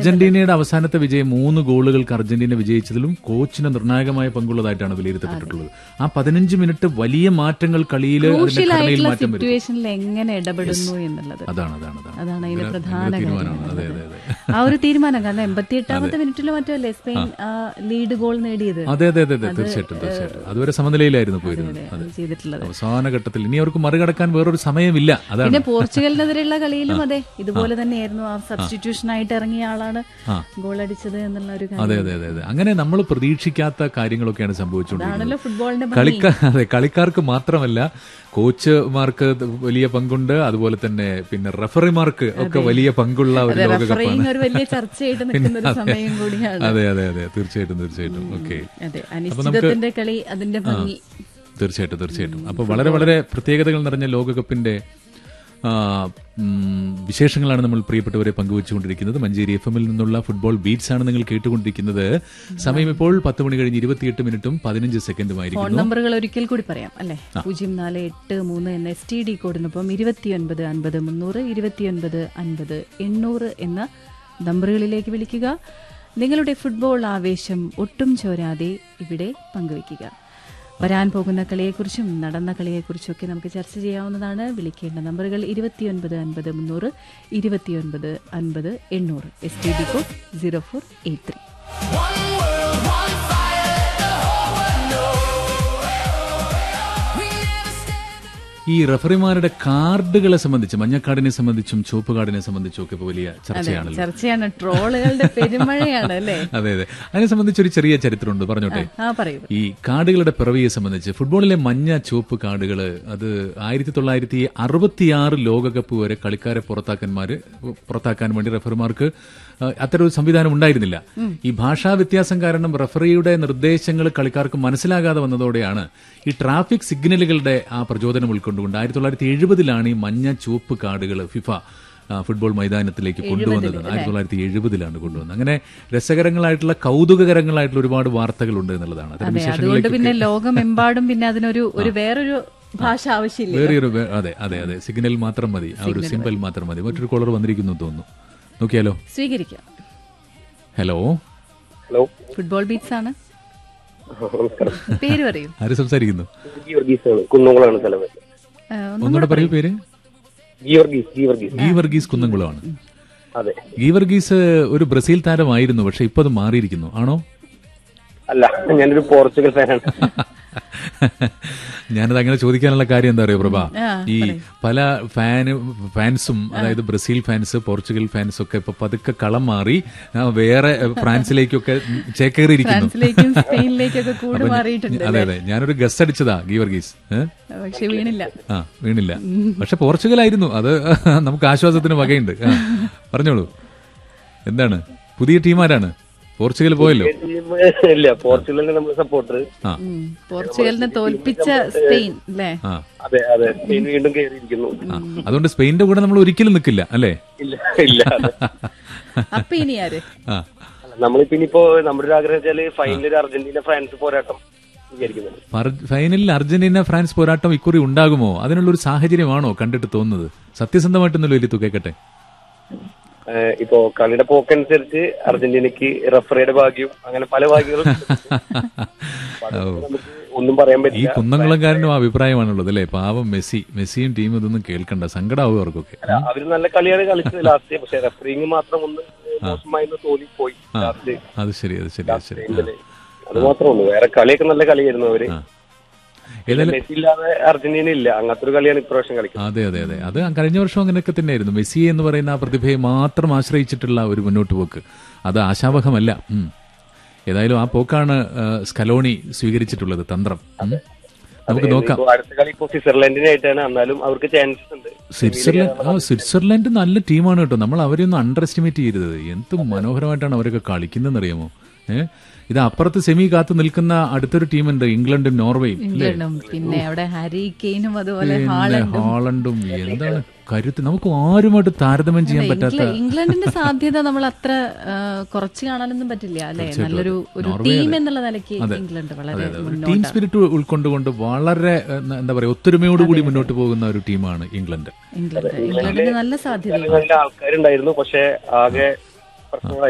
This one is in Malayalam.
അർജന്റീനയുടെ അവസാനത്തെ വിജയം മൂന്ന് ഗോളുകൾക്ക് അർജന്റീന വിജയിച്ചതിലും കോച്ചിന് നിർണായകമായ പങ്കുള്ളതായിട്ടാണ് വിലയിരുത്തപ്പെട്ടിട്ടുള്ളത് ആ പതിനഞ്ച് മിനിറ്റ് വലിയ മാറ്റങ്ങൾ കളിയിൽ അതിന്റെ ഘടനയിൽ ക്രൂഷ്യലായിട്ടുള്ള മാറ്റം വരും സിറ്റുവേഷനിൽ എങ്ങനെ ഇടപെടുന്നു എന്നുള്ളത് അതാണ് അതാണ് അതാണ് അതാണ് അതിന്റെ ഭയങ്കര- പ്രധാന ഭയങ്കര കാര്യം തീരുമാനമാണ് അതെ അതെ അതെ ആ ഒരു തീരുമാനം കാരണം എൺപത്തി എട്ടാമത്തെ മിനിറ്റിൽ മറ്റോ അല്ലേ സ്പെയിൻ ആ ലീഡ് ഗോൾ നേടിയത് അതെ അതെ അതെ അതെ തീർച്ചയായിട്ടും തീർച്ചയായിട്ടും അതുവരെ സമനിലയിലായിരുന്നു പോയിരുന്നത് അതെ ചെയ്തിട്ടുള്ളത് അവസാന ഘട്ടത്തിൽ ഇനി അവർക്ക് മറികടക്കാൻ വേറൊരു സമയമില്ല അതാണ് പിന്നെ പോർച്ചുഗലിനെതിരെയുള്ള കളിയിലും അതെ ഇതുപോലെ തന്നെയായിരുന്നു ആ സബ്സ്റ്റിറ്റ്യൂഷൻ ആയിട്ട് ഇറങ്ങിയ ആളാണ് ഗോൾ അടിച്ചത് എന്നുള്ള ഒരു കാര്യം അതെ അതെ അതെ അതെ അങ്ങനെ നമ്മൾ പ്രതീക്ഷിക്കാത്ത കാര്യങ്ങളൊക്കെയാണ് സംഭവിച്ചുകൊണ്ടിരിക്കുന്നത് ആണല്ലോ ഫുട്ബോളിന്റെ ഭംഗി. കളിക്കാർ അതെ കളിക്കാർക്ക് മാത്രമല്ല കോച്ചുമാർക്ക് വലിയ പങ്കുണ്ട് അതുപോലെ തന്നെ പിന്നെ റഫറിമാർക്ക് ഒക്കെ വലിയ പങ്കുള്ള ഒരു അതെ ലോകകപ്പാണ് റഫറിങ് ഒരു വലിയ ചർച്ചയായിട്ട് നിൽക്കുന്ന ഒരു സമയം കൂടിയാണ് അതെ അതെ അതെ തീർച്ചയായിട്ടും തീർച്ചയായിട്ടും ഓക്കെ അതെ അനിശ്ചിതത്തിന്റെ കളി അതിന്റെ ഭംഗി തീർച്ചയായിട്ടും തീർച്ചയായിട്ടും അപ്പോൾ വളരെ വളരെ പ്രത്യേകതകൾ നിറഞ്ഞ ലോകകപ്പിന്റെ ആ, ഉം, വിശേഷങ്ങളാണ് നമ്മൾ പ്രിയപ്പെട്ടവരെ പങ്കുവച്ചുകൊണ്ടിരിക്കുന്നത് മഞ്ചേരി എഫ് എമ്മിൽ നിന്നുള്ള ഫുട്ബോൾ ബീറ്റ്സ് ആണ് നിങ്ങൾ കേട്ടുകൊണ്ടിരിക്കുന്നത് സമയം ഇപ്പോൾ പത്ത് മണി കഴിഞ്ഞ് ഇരുപത്തിയെട്ട് മിനിറ്റും പതിനഞ്ച് ഫോൺ സെക്കൻഡുമായിരിക്കുന്നു നമ്പറുകൾ ഒരിക്കൽ കൂടി പറയാം അല്ലെ പൂജ്യം നാല് എട്ട് മൂന്ന് എന്ന എസ് ടി ഡി കോഡിനൊപ്പം ഇരുപത്തിയൊൻപത് അൻപത് മുന്നൂറ് ഇരുപത്തിയൊൻപത് അൻപത് എണ്ണൂറ് എന്ന നമ്പറുകളിലേക്ക് വിളിക്കുക നിങ്ങളുടെ ഫുട്ബോൾ ആവേശം ഒട്ടും ചോരാതെ ഇവിടെ പങ്കുവയ്ക്കുക വരാൻ പോകുന്ന കളിയെക്കുറിച്ചും നടന്ന കളിയെക്കുറിച്ചും ഒക്കെ നമുക്ക് ചർച്ച ചെയ്യാവുന്നതാണ് വിളിക്കേണ്ട നമ്പറുകൾ ഇരുപത്തിയൊൻപത് അൻപത് മുന്നൂറ് ഇരുപത്തിയൊൻപത് അൻപത് എണ്ണൂറ് S T D code zero four eight three One world, one fire, the whole world knows. We never stand. ഈ റഫറിമാരുടെ കാർഡുകളെ സംബന്ധിച്ച് മഞ്ഞക്കാർഡിനെ സംബന്ധിച്ചും ചുവപ്പ് കാർഡിനെ സംബന്ധിച്ചും ഒക്കെ ഇപ്പൊ വലിയ ചർച്ചയാണല്ലോ ചർച്ചയാണ് ട്രോളുകളുടെ പെരുമഴയാണ് അല്ലേ അതെ അതെ അതിനെ സംബന്ധിച്ച് ഒരു ചെറിയ ചരിത്രമുണ്ട് പറഞ്ഞോട്ടെ ആ പറയൂ ഈ കാർഡുകളുടെ പിറവിയെ സംബന്ധിച്ച് ഫുട്ബോളിലെ മഞ്ഞ ചുവപ്പ് കാർഡുകൾ അത് ആയിരത്തി തൊള്ളായിരത്തി അറുപത്തിയാറ് ലോകകപ്പ് വരെ കളിക്കാരെ പുറത്താക്കന്മാര് പുറത്താക്കാൻ വേണ്ടി റഫറിമാർക്ക് ആ, അത്തരം ഒരു സംവിധാനം ഉണ്ടായിരുന്നില്ല ഈ ഭാഷാ വ്യത്യാസം കാരണം റഫറിയുടെ നിർദ്ദേശങ്ങൾ കളിക്കാർക്ക് മനസ്സിലാകാതെ വന്നതോടെയാണ് ഈ ട്രാഫിക് സിഗ്നലുകളുടെ ആ പ്രചോദനം ഉൾക്കൊണ്ടുകൊണ്ട് ആയിരത്തി തൊള്ളായിരത്തി എഴുപതിലാണ് ഈ മഞ്ഞ ചുവപ്പ് കാർഡുകൾ ഫിഫ ആ, ഫുട്ബോൾ മൈതാനത്തിലേക്ക് കൊണ്ടുവന്നത് ആയിരത്തി തൊള്ളായിരത്തി എഴുപതിലാണ് കൊണ്ടുവന്നത് അങ്ങനെ രസകരങ്ങളായിട്ടുള്ള കൗതുകകരങ്ങളായിട്ടുള്ള ഒരുപാട് വാർത്തകളുണ്ട് എന്നുള്ളതാണ് അത്തരം അതെ അതുകൊണ്ട് വിശേഷങ്ങളിലേക്ക് പിന്നെ ലോകമെമ്പാടും പിന്നെ അതിനൊരു ഒരു വേറൊരു ഭാഷ ആവശ്യമില്ല വേറെ ഒരു വേ- അതെ അതെ അതെ സിഗ്നൽ മാത്രം മതി ആ ഒരു സിമ്പിൾ മാത്രം മതി മറ്റൊരു കോളർ വന്നിരിക്കുന്നു എന്ന് തോന്നുന്നു നോക്കിയാലോ സ്വീകരിക്കാം ഹലോ ഹലോ ഫുട്ബോൾ ബീറ്റ്സ് ആണ് നമസ്കാരം പേര് പറയൂ ആര് സംസാരിക്കുന്നു ഗീവർഗീസാണ് കുന്നംകുളമാണ് സ്ഥലം വരുന്നത്. ആ, ഒന്ന് ഒന്നുകൂടെ പറയൂ പേര് ഗീവർഗീസ് ഗീവർഗീസ് ഗീ വർഗീസ് കുന്നംകുളമാണ് അതെ ഗീ വർഗീസ് ഒരു ബ്രസീൽ താരമായിരുന്നു പക്ഷെ ഇപ്പൊ അത് മാറിയിരിക്കുന്നു ആണോ അല്ല ഞാനൊരു പോർച്ചുഗൽ ഫാനാണ് ഞാനത് അങ്ങനെ ചോദിക്കാനുള്ള കാര്യം എന്താ അറിയോ പ്രഭ ആ, ഈ പല ഫാന് ഫാൻസും അതായത് ബ്രസീൽ ഫാൻസ് പോർച്ചുഗൽ ഫാൻസ് ഒക്കെ ഇപ്പൊ പതുക്കെ കളം മാറി ആ, വേറെ ചേക്കേറിയിരിക്കുന്നു ഫ്രാൻസിലേക്കും സ്പെയിനിലേക്കൊക്കെ കൂട് മാറിയിട്ടുണ്ട് അതെ അതെ ഞാനൊരു ഗസ്റ്റ് അടിച്ചതാ ഗീവർഗീസ് ഏഹ് പക്ഷെ വീണില്ല ആ വീണില്ല പക്ഷെ പോർച്ചുഗലായിരുന്നു അത് നമുക്ക് ആശ്വാസത്തിന് വകയുണ്ട് ആ, പറഞ്ഞോളൂ എന്താണ് പുതിയ ടീം ആരാണ് പോർച്ചുഗൽ പോയല്ലോ ഇല്ല പോർച്ചുഗലിന്റെ നമ്മൾ സപ്പോർട്ടർ ആ ഉം. പോർച്ചുഗലിനെ തോൽപ്പിച്ച സ്പെയിൻ അല്ലേ ആ അതെ അതെ സ്പെയിൻ വീണ്ടും കയറിയിരിക്കുന്നു ആ അതുകൊണ്ട് സ്പെയിന്റെ കൂടെ നമ്മൾ ഒരിക്കലും നിൽക്കില്ല അല്ലേ ഇല്ല ഇല്ല അതെ. അപ്പൊ ഇനി ആര് ആ അല്ല, നമ്മളിപ്പോ ഇനിയിപ്പോ നമ്മുടെ ഒരു ആഗ്രഹം വെച്ചാല് ഫൈനലിൽ ഒരു അർജന്റീന ഫ്രാൻസ് പോരാട്ടം വിചാരിക്കുന്നുണ്ട് ഫർ- ഫൈനലിൽ അർജന്റീന ഫ്രാൻസ് പോരാട്ടം ഇക്കുറി ഉണ്ടാകുമോ അതിനുള്ള ഒരു സാഹചര്യമാണോ കണ്ടിട്ട് തോന്നുന്നത് സത്യസന്ധമായിട്ടൊന്നല്ലോ വലിയ തുകക്കട്ടെ ഏഹ് ഇപ്പോ കളിയുടെ പോക്കനുസരിച്ച് അർജന്റീനക്ക് റഫറിയുടെ ഭാഗ്യം അങ്ങനെ പല ഭാഗ്യങ്ങളും നമുക്ക് ഒന്നും പറയാൻ ഈ പറ്റില്ല കുന്നംകുളംകാരനും ആ അഭിപ്രായമാണുള്ളത് അല്ലേ പാവം മെസ്സി മെസ്സിയും ടീമും ഇതൊന്നും കേൾക്കണ്ട സങ്കടാവും അവർക്കൊക്കെ അല്ല, അവര് നല്ല കളിയാണ് കളിച്ചത് ലാസ്റ്റ് പക്ഷെ റഫറിങ് മാത്രം ഒന്ന് മോശമായി തോന്നി പോയി ലാസ്റ്റ് അത് ശരി അത് ശരി അത് ശരി ആ. അത് മാത്രമേ ഉള്ളൂ വേറെ കളിയൊക്കെ നല്ല കളിയായിരുന്നു അവര് ആ. ഏതായാലും മെസ്സി ഇല്ലാതെ അർജന്റീന ഇല്ല അങ്ങനത്തെ ഒരു കളിയാണ് ഇപ്രാവശ്യം കളിക്കുന്നത് അതെ അതെ അതെ അത് കഴിഞ്ഞ വർഷം അങ്ങനെയൊക്കെ തന്നെയായിരുന്നു മെസ്സി എന്ന് പറയുന്ന ആ പ്രതിഭയെ മാത്രം ആശ്രയിച്ചിട്ടുള്ള ഒരു മുന്നോട്ട് പോക്ക് അത് ആശാവഹമല്ല ഉം. ഏതായാലും ആ പോക്കാണ് ആ, സ്കലോണി സ്വീകരിച്ചിട്ടുള്ളത് തന്ത്രം ഉം. നമുക്ക് നോക്കാം ഇപ്പൊ അടുത്ത കളി ഇപ്പൊ സ്വിറ്റ്സർലൻഡിനായിട്ടാണ് എന്നാലും അവർക്ക് ചാൻസസ് ഉണ്ട് സ്വിറ്റ്സർലൻഡ് ആ സ്വിറ്റ്സർലൻഡ് നല്ല ടീമാണ് കേട്ടോ നമ്മൾ അവരെ ഒന്നും അണ്ടർ എസ്റ്റിമേറ്റ് ചെയ്യരുത് എന്ത് മനോഹരമായിട്ടാണ് അവരൊക്കെ കളിക്കുന്നതെന്ന് അറിയാമോ ഏഹ് ഇത് അപ്പുറത്ത് സെമി കാത്തു നിൽക്കുന്ന അടുത്തൊരു ടീമുണ്ട് ഇംഗ്ലണ്ടും നോർവേയും അല്ലേ ഇംഗ്ലണ്ടും പിന്നെ അവിടെ ഹാരി കെയിനും അതുപോലെ പിന്നെ ഹാളണ്ടും ഹാളണ്ടും എന്താണ് കരുത്ത് നമുക്ക് ആരുമായിട്ട് താരതമ്യം ചെയ്യാൻ പറ്റാത്ത ഇംഗ്ല- ഇംഗ്ലണ്ടിന്റെ സാധ്യത നമ്മൾ അത്ര ആ, കുറച്ച് കാണാനൊന്നും പറ്റില്ല അല്ലെ നല്ലൊരു ഒരു ടീം എന്നുള്ള നിലയ്ക്ക് ഇംഗ്ലണ്ട് വളരെ ടീം മുന്നോട്ടാണ് സ്പിരിറ്റ് ഉൾക്കൊണ്ടുകൊണ്ട് വളരെ ഏഹ്, എന്താ പറയാ ഒത്തൊരുമയോടുകൂടി മുന്നോട്ട് പോകുന്ന ഒരു ടീമാണ് ഇംഗ്ലണ്ട് ഇംഗ്ലണ്ട് ഇംഗ്ലണ്ടിന് നല്ല സാധ്യത നല്ല ആൾക്കാരുണ്ടായിരുന്നു പക്ഷെ ആകെ പ്രശ്നങ്ങളായി